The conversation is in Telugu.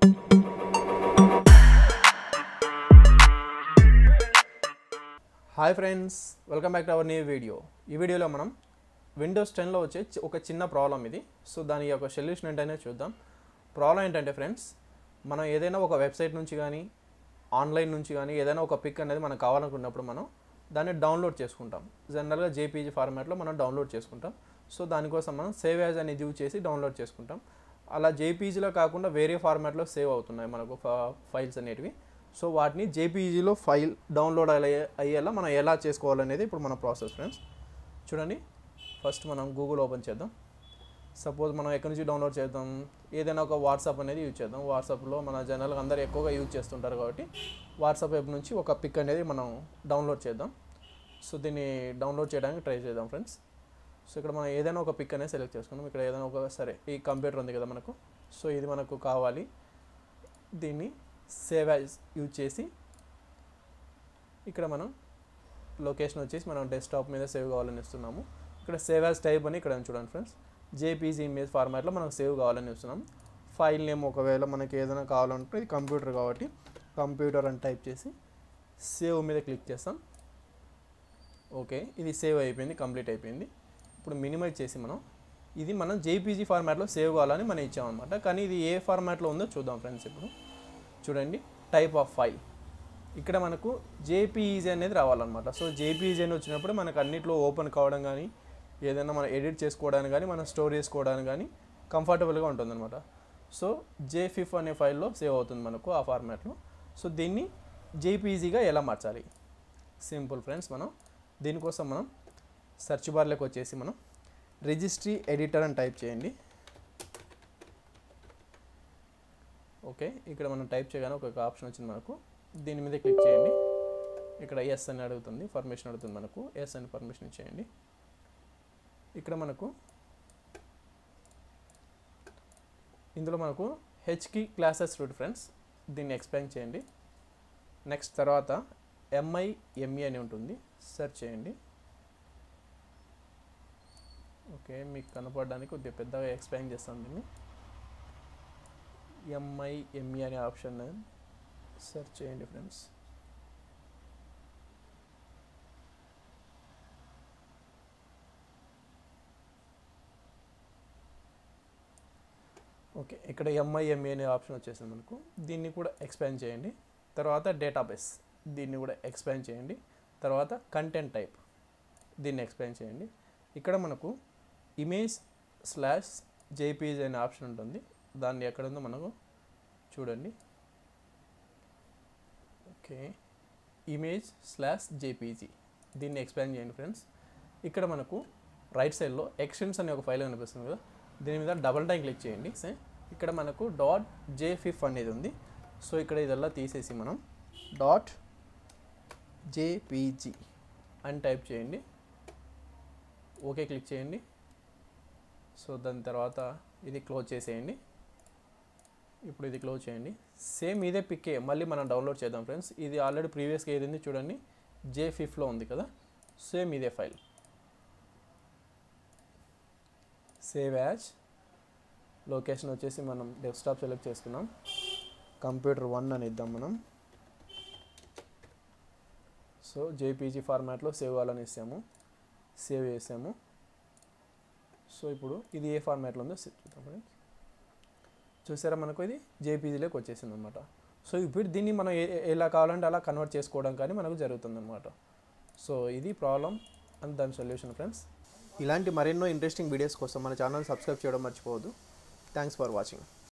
hi friends welcome back to our new video ఈ వీడియోలో మనం విండోస్ టెన్లో వచ్చే చి- ఒక చిన్న ప్రాబ్లం ఇది సో దాని యొక్క సొల్యూషన్ ఏంటనే చూద్దాం ప్రాబ్లం ఏంటంటే ఫ్రెండ్స్ మనం ఏదైనా ఒక వెబ్సైట్ నుంచి కానీ ఆన్లైన్ నుంచి కానీ ఏదైనా ఒక పిక్ అనేది మనకు కావాలనుకున్నప్పుడు మనం దాన్ని డౌన్లోడ్ చేసుకుంటాం జనరల్గా జేపీజీ ఫార్మాట్లో మనం డౌన్లోడ్ చేసుకుంటాం సో దానికోసం మనం సేవ్ యాజ్ అనేది యూజ్ చేసి డౌన్లోడ్ చేసుకుంటాం అలా జేపీజీలో కాకుండా వేరే ఫార్మాట్లో సేవ్ అవుతున్నాయి మనకు ఫైల్స్ అనేటివి సో వాటిని జేపీజీలో ఫైల్ డౌన్లోడ్ అయ్యే అయ్యేలా మనం ఎలా చేసుకోవాలనేది ఇప్పుడు మన ప్రాసెస్ ఫ్రెండ్స్ చూడండి ఫస్ట్ మనం గూగుల్ ఓపెన్ చేద్దాం సపోజ్ మనం ఎక్కడి నుంచి డౌన్లోడ్ చేద్దాం ఏదైనా ఒక వాట్సాప్ అనేది యూజ్ చేద్దాం వాట్సాప్లో మన జనాలు అందరూ ఎక్కువగా యూజ్ చేస్తుంటారు కాబట్టి వాట్సాప్ యాప్ నుంచి ఒక పిక్ అనేది మనం డౌన్లోడ్ చేద్దాం సో దీన్ని డౌన్లోడ్ చేయడానికి ట్రై చేద్దాం ఫ్రెండ్స్ సో ఇక్కడ మనం ఏదైనా ఒక పిక్ అనేది సెలెక్ట్ చేసుకున్నాం ఇక్కడ ఏదైనా ఒక సరే ఈ కంప్యూటర్ ఉంది కదా మనకు సో ఇది మనకు కావాలి దీన్ని సేవ్ యాజ్ యూజ్ చేసి ఇక్కడ మనం లొకేషన్ వచ్చేసి మనం డెస్క్టాప్ మీద సేవ్ కావాలని ఇస్తున్నాము ఇక్కడ సేవ్ యాజ్ టైప్ అని ఇక్కడ ఉంది చూడండి ఫ్రెండ్స్ జేపీజీ ఇమేజ్ ఫార్మాట్లో మనం సేవ్ కావాలని ఇస్తున్నాం ఫైల్ నేమ్ ఒకవేళ మనకి ఏదైనా కావాలంటే ఇది కంప్యూటర్ కాబట్టి కంప్యూటర్ అని టైప్ చేసి సేవ్ మీద క్లిక్ చేస్తాం ఓకే ఇది సేవ్ అయిపోయింది కంప్లీట్ అయిపోయింది ఇప్పుడు మినిమైజ్ చేసి మనం ఇది మనం జేపీజీ ఫార్మాట్లో సేవ్ కావాలని మనం ఇచ్చామన్నమాట కానీ ఇది ఏ ఫార్మాట్లో ఉందో చూద్దాం ఫ్రెండ్స్ ఇప్పుడు చూడండి టైప్ ఆఫ్ ఫైల్ ఇక్కడ మనకు జేపీఈజీ అనేది రావాలన్నమాట సో జేపీఈజీ అని వచ్చినప్పుడు మనకు అన్నిట్లో ఓపెన్ కావడం కానీ ఏదైనా మనం ఎడిట్ చేసుకోవడానికి కానీ మనం స్టోర్ చేసుకోవడానికి కానీ కంఫర్టబుల్గా ఉంటుందన్నమాట సో జేఫిఫ్ అనే ఫైల్లో సేవ్ అవుతుంది మనకు ఆ ఫార్మాట్లో సో దీన్ని జేపీఈజీగా ఎలా మార్చాలి సింపుల్ ఫ్రెండ్స్ మనం దీనికోసం మనం సెర్చ్ బార్లోకి వచ్చేసి మనం రిజిస్ట్రీ ఎడిటర్ అని టైప్ చేయండి ఓకే ఇక్కడ మనం టైప్ చేయగానే ఒక ఆప్షన్ వచ్చింది మనకు దీని మీద క్లిక్ చేయండి ఇక్కడ ఎస్ అని అడుగుతుంది పర్మిషన్ అడుగుతుంది మనకు ఎస్ అని పర్మిషన్ ఇచ్చేయండి ఇక్కడ మనకు ఇందులో మనకు హెచ్కి క్లాసెస్ రూట్ ఫ్రెండ్స్ దీన్ని ఎక్స్ప్లెయిన్ చేయండి నెక్స్ట్ తర్వాత ఎంఐ ఎంఈ అని ఉంటుంది సెర్చ్ చేయండి ఓకే మీకు కనపడడానికి కొద్దిగా పెద్దగా ఎక్స్ప్లెయిన్ చేస్తాను దీన్ని ఎంఐ ఎంఈ అనే ఆప్షన్ సెర్చ్ చేయండి ఫ్రెండ్స్ ఓకే ఇక్కడ ఎంఐ ఎంఈ అనే ఆప్షన్ వచ్చేసింది మనకు దీన్ని కూడా ఎక్స్పాండ్ చేయండి తర్వాత డేటాబేస్ దీన్ని కూడా ఎక్స్పాండ్ చేయండి తర్వాత కంటెంట్ టైప్ దీన్ని ఎక్స్పాండ్ చేయండి ఇక్కడ మనకు ఇమేజ్ స్లాష్ జేపీజీ అనే ఆప్షన్ ఉంటుంది దాన్ని ఎక్కడ ఉందో మనకు చూడండి ఓకే ఇమేజ్ స్లాష్ జేపీజీ దీన్ని ఎక్స్పాండ్ చేయండి ఫ్రెండ్స్ ఇక్కడ మనకు రైట్ సైడ్లో ఎక్స్టెన్స్ అనే ఒక ఫైల్ కనిపిస్తుంది కదా దీని మీద డబల్ టైం క్లిక్ చేయండి సే ఇక్కడ మనకు డాట్ జేఫిఫ్ అనేది ఉంది సో ఇక్కడ ఇదల్లా తీసేసి మనం డాట్ జేపీజీ అని టైప్ చేయండి ఓకే క్లిక్ చేయండి సో దాని తర్వాత ఇది క్లోజ్ చేసేయండి ఇప్పుడు ఇది క్లోజ్ చేయండి సేమ్ ఇదే పిక్కే మళ్ళీ మనం డౌన్లోడ్ చేద్దాం ఫ్రెండ్స్ ఇది ఆల్రెడీ ప్రీవియస్గా ఏది ఉంది చూడండి జే ఫిఫ్లో ఉంది కదా సేమ్ ఇదే ఫైల్ సేవ్ యాజ్ లొకేషన్ వచ్చేసి మనం డెస్క్టాప్ సెలెక్ట్ చేసుకున్నాం కంప్యూటర్ వన్ అని ఇద్దాం మనం సో జేపీజీ ఫార్మాట్లో సేవ్ కావాలని ఇస్తాము సేవ్ చేసాము సో ఇప్పుడు ఇది ఏ ఫార్మాట్లో ఉందో చూద్దాం ఫ్రెండ్స్ చూసారా మనకు ఇది జేపీజీలోకి వచ్చేసింది అనమాట సో ఇప్పుడు దీన్ని మనం ఏ- ఏ- ఎలా కావాలంటే అలా కన్వర్ట్ చేసుకోవడం కానీ మనకు జరుగుతుంది అనమాట సో ఇది ప్రాబ్లం అండ్ దాని సొల్యూషన్ ఫ్రెండ్స్ ఇలాంటి మరెన్నో ఇంట్రెస్టింగ్ వీడియోస్ కోసం మన ఛానల్ సబ్స్క్రైబ్ చేయడం మర్చిపోవద్దు థ్యాంక్స్ ఫర్ వాచింగ్